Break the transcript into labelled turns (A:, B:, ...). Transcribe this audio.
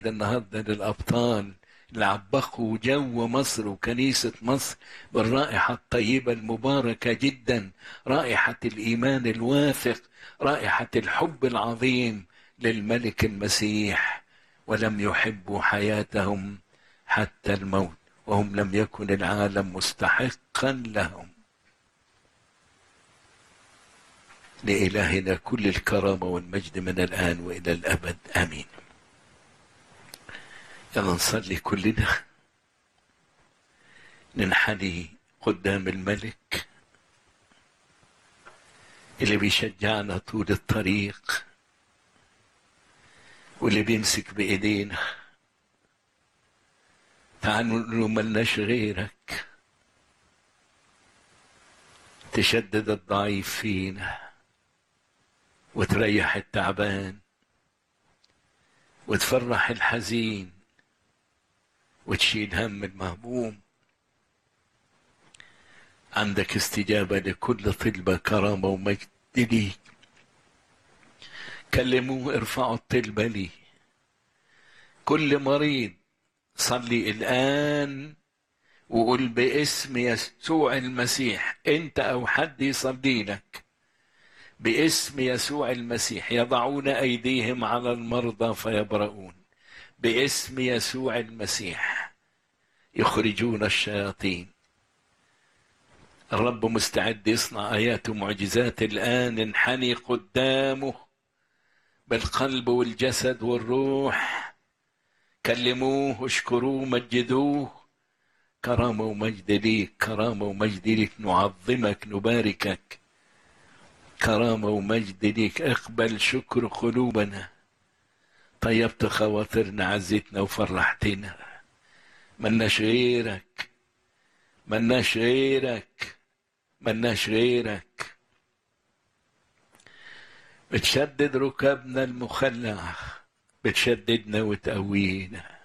A: النهارده للابطال اللي عبقوا جو مصر وكنيسه مصر بالرائحه الطيبه المباركه جدا رائحه الايمان الواثق رائحه الحب العظيم للملك المسيح ولم يحبوا حياتهم حتى الموت وهم لم يكن العالم مستحقا لهم لإلهنا كل الكرامة والمجد من الآن وإلى الأبد آمين يلا نصلي كلنا ننحني قدام الملك اللي بيشجعنا طول الطريق واللي بيمسك بإيدينا تعالوا نقول له ملناش غيرك تشدد الضعيف فينا وتريح التعبان وتفرح الحزين وتشيل هم المهموم عندك استجابة لكل طلبة كرامة ومجد ليك كلموه ارفعوا الطلبة لي كل مريض صلي الآن وقول باسم يسوع المسيح انت او حد يصلي لك باسم يسوع المسيح يضعون ايديهم على المرضى فيبرؤون باسم يسوع المسيح يخرجون الشياطين الرب مستعد يصنع ايات ومعجزات الان انحني قدامه بالقلب والجسد والروح كلموه اشكروه مجدوه كرامة ومجد ليك كرامة ومجد ليك نعظمك نباركك كرامة ومجد ليك اقبل شكر قلوبنا طيبت خواطرنا عزتنا وفرحتنا ملناش غيرك ملناش غيرك ملناش غيرك بتشدد ركابنا المخلع بتشددنا وتقوينا